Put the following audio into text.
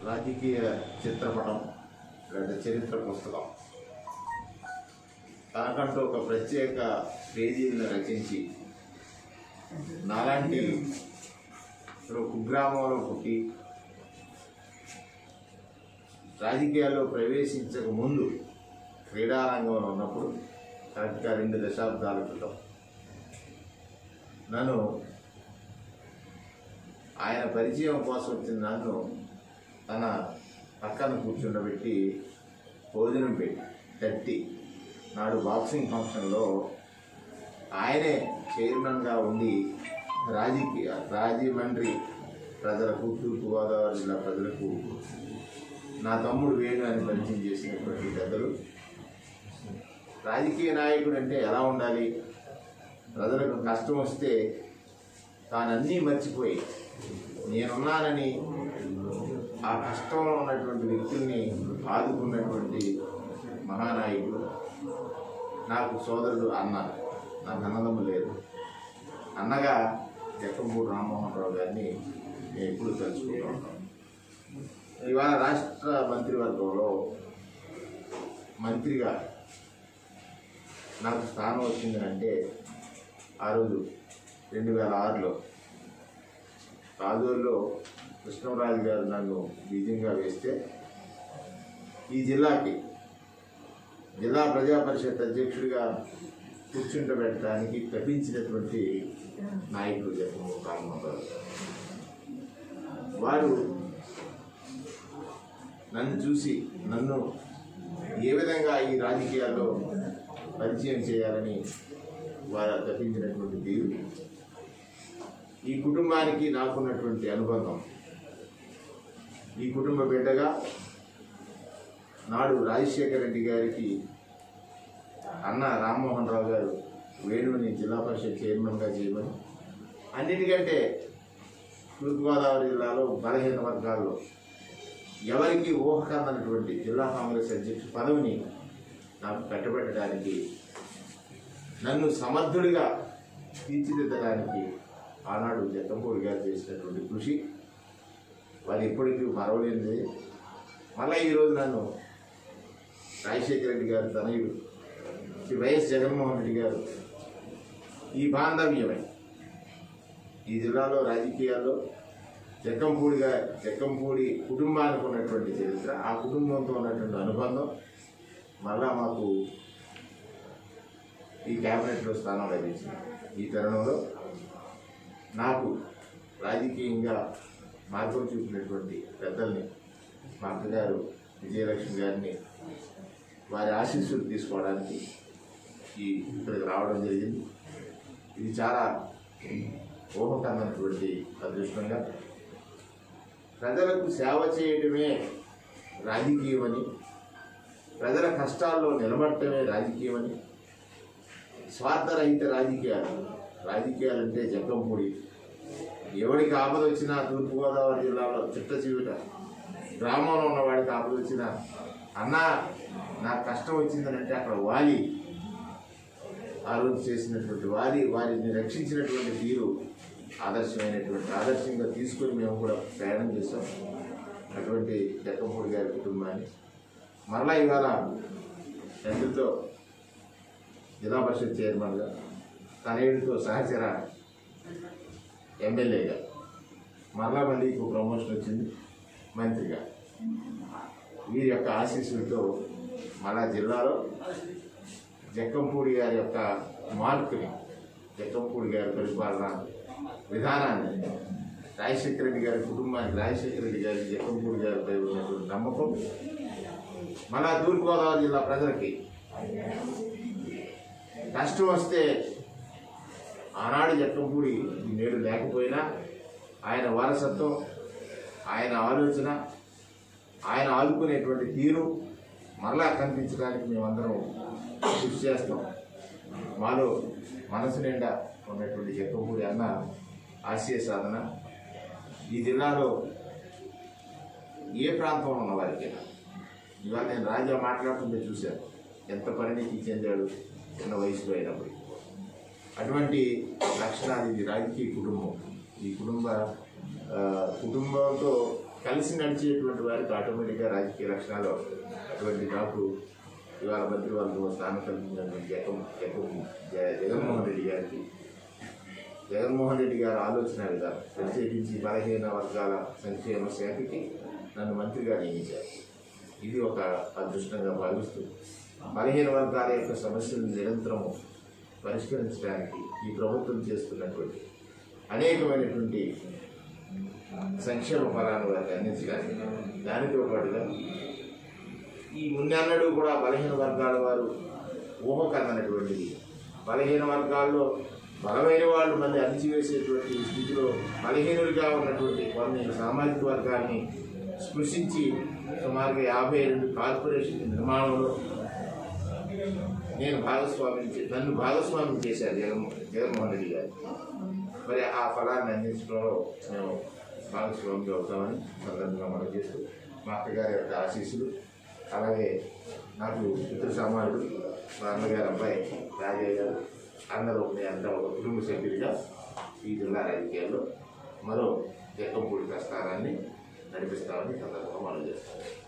రాజకీయ చిత్రపటం లేదా చరిత్ర పుస్తకం తనకంటూ ఒక ప్రత్యేక పేజీలను రచించి నాలాంటి ఇప్పుడు కుగ్రామంలో పుట్టి రాజకీయాల్లో ప్రవేశించక ముందు క్రీడారంగంలో ఉన్నప్పుడు కరెక్ట్గా రెండు దశాబ్దాల క్రితం నన్ను ఆయన పరిచయం కోసం వచ్చిన నన్ను తన పక్కన కూర్చుండబెట్టి భోజనం పెట్టి తట్టి నాడు బాక్సింగ్ ఫంక్షన్లో ఆయనే చైర్మన్గా ఉండి రాజకీయ రాజమండ్రి ప్రజలకు తూర్పుగోదావరి జిల్లా ప్రజలకు నా తమ్ముడు వేణు అని పరిచయం చేసినటువంటి పెద్దలు రాజకీయ నాయకుడు అంటే ఎలా ఉండాలి ప్రజలకు కష్టం వస్తే తాను అన్నీ మర్చిపోయి నేనున్నానని ఆ కష్టంలో ఉన్నటువంటి వ్యక్తుల్ని ఆదుకున్నటువంటి మహానాయకుడు నాకు సోదరుడు అన్న నాకు అన్నదమ్ము లేదు అన్నగా జక్కంపూడి రామ్మోహన్ రావు గారిని నేను ఎప్పుడు తలుచుకుంటూ ఉంటాను ఇవాళ రాష్ట్ర మంత్రివర్గంలో మంత్రిగా నాకు స్థానం వచ్చింది అంటే ఆ రోజు రెండు వేల ఆరులో రాజూరులో కృష్ణరాజు గారు నన్ను బీజంగా వేస్తే ఈ జిల్లాకి జిల్లా ప్రజా పరిషత్ అధ్యక్షుడిగా కూర్చుంటబెట్టడానికి తప్పించినటువంటి నాయకుడు జగన్మోహన్ రామ్మోహన్ రావు గారు. వారు నన్ను చూసి నన్ను ఏ విధంగా ఈ రాజకీయాల్లో పరిచయం చేయాలని వారు తప్పించినటువంటి తీరు ఈ కుటుంబానికి నాకున్నటువంటి అనుబంధం ఈ కుటుంబ బిడ్డగా నాడు రాజశేఖర రెడ్డి గారికి అన్న రామ్మోహన్ రావు గారు వేణుని జిల్లా పరిషత్ చైర్మన్గా చేయమని అన్నిటికంటే తూర్పుగోదావరి జిల్లాలో బలహీన వర్గాల్లో ఎవరికి ఊహకందనటువంటి జిల్లా కాంగ్రెస్ అధ్యక్ష పదవిని నాకు కట్టబెట్టడానికి నన్ను సమర్థుడిగా తీర్చిదిద్దడానికి ఆనాడు జగన్మోహన్ గారు చేసినటువంటి కృషి వారు ఇప్పటికీ మరవలేనిది మళ్ళీ ఈరోజు నన్ను రాజశేఖర రెడ్డి గారు తనయుడు శ్రీ వైఎస్ జగన్మోహన్ రెడ్డి గారు ఈ బాంధవ్యమై ఈ జిల్లాలో రాజకీయాల్లో జక్కంపూడిగా జక్కంపూడి కుటుంబానికి ఉన్నటువంటి చరిత్ర ఆ కుటుంబంతో ఉన్నటువంటి అనుబంధం మళ్ళా మాకు ఈ క్యాబినెట్లో స్థానం లభించింది ఈ తరుణంలో నాకు రాజకీయంగా మార్గం చూపినటువంటి పెద్దల్ని మా అక్కగారు విజయలక్ష్మి గారిని వారి ఆశీస్సులు తీసుకోవడానికి ఈ ఇక్కడికి రావడం జరిగింది ఇది చాలా ఊహకన్నటువంటి అదృష్టంగా ప్రజలకు సేవ చేయడమే రాజకీయమని ప్రజల కష్టాల్లో నిలబడటమే రాజకీయమని స్వార్థరహిత రాజకీయాలు రాజకీయాలంటే జగ్గంపూడి ఎవరికి ఆపద వచ్చినా తూర్పుగోదావరి జిల్లాలో చిట్ట చివిట గ్రామంలో ఉన్న వాడికి ఆపద వచ్చినా అన్నా నాకు కష్టం వచ్చిందనంటే అక్కడ వాలి ఆ రోజు చేసినటువంటి వారి వారిని రక్షించినటువంటి తీరు ఆదర్శమైనటువంటి ఆదర్శంగా తీసుకొని మేము కూడా ప్రయాణం చేస్తాం అటువంటి జక్కంపూడి గారి కుటుంబాన్ని మరలా ఇవాళ తండ్రితో జిల్లా పరిషత్ చైర్మన్గా తనయుడితో సహచర ఎమ్మెల్యేగా మరలా మళ్ళీ ఇంకో ప్రమోషన్ వచ్చింది మంత్రిగా వీరి యొక్క ఆశీస్సులతో మన జిల్లాలో జక్కంపూడి గారి యొక్క మార్పుని జక్కంపూడి గారి పరిపాలన విధానాన్ని రాజశేఖర రెడ్డి గారి కుటుంబానికి రాజశేఖర రెడ్డి గారి జక్కంపూడి గారిపై ఉన్నటువంటి నమ్మకం మన తూర్పుగోదావరి జిల్లా ప్రజలకి కష్టం వస్తే ఆనాడు జక్కంపూడి నేడు లేకపోయినా ఆయన వారసత్వం ఆయన ఆలోచన ఆయన ఆదుకునేటువంటి తీరు మరలా కనిపించడానికి మేమందరం కృషి చేస్తాం మాలో మనసు నిండా ఉన్నటువంటి జక్కపూడి అన్న ఆశయ సాధన ఈ జిల్లాలో ఏ ప్రాంతంలో ఉన్న వారికైనా ఇవాళ నేను రాజా మాట్లాడుతుంటే చూశాను ఎంత పరిణితి చెందాడు చిన్న వయసులో అయినప్పుడు అటువంటి లక్షణాలు ఇది రాజకీయ కుటుంబం ఈ కుటుంబ ఆ, కుటుంబంతో కలిసి నడిచేటువంటి వారికి ఆటోమేటిక్గా రాజకీయ లక్షణాలు వస్తాయి అటువంటి నాకు ఇవాళ మంత్రివర్గంలో స్థానం కల్పించినటువంటి జగన్ జగన్ జ- జగన్మోహన్ రెడ్డి గారికి జగన్మోహన్ రెడ్డి గారి ఆలోచన విధానం ప్రత్యేకించి బలహీన వర్గాల సంక్షేమ శాఖకి నన్ను మంత్రిగా నియమించారు ఇది ఒక అదృష్టంగా భావిస్తూ బలహీన వర్గాల యొక్క సమస్యలను నిరంతరము పరిష్కరించడానికి ఈ ప్రభుత్వం చేస్తున్నటువంటి అనేకమైనటువంటి సంక్షేమ ఫలాన్ని వారికి అందించడానికి దానితో పాటుగా ఈ మున్నెన్నడూ కూడా బలహీన వర్గాల వారు ఊహకన్నటువంటిది బలహీన వర్గాల్లో బలమైన వాళ్ళు మళ్ళీ అణిచివేసేటువంటి స్థితిలో బలహీనులుగా ఉన్నటువంటి కొన్ని సామాజిక వర్గాన్ని స్పృశించి సుమారుగా యాభై రెండు కార్పొరేషన్ నిర్మాణంలో నేను భాగస్వామ్యం చే- నన్ను భాగస్వామ్యం చేశారు జగన్ జగన్మోహన్ రెడ్డి గారు మరి ఆ ఫలాన్ని అందించడంలో మేము భాగస్వామ్యం అవుతామని సందర్భంగా మనం చేస్తూ మా అక్కగారి యొక్క ఆశీస్సులు అలాగే నాకు పితృ సమానుడు మా అన్నగారి అబ్బాయి రాజయ్య గారు అందరూ అంతా ఒక కుటుంబ సభ్యుడిగా ఈ జిల్లా రాజకీయాల్లో మరో జక్కంపూడి ప్రస్థానాన్ని నడిపిస్తామని సందర్భంగా మనం చేస్తాం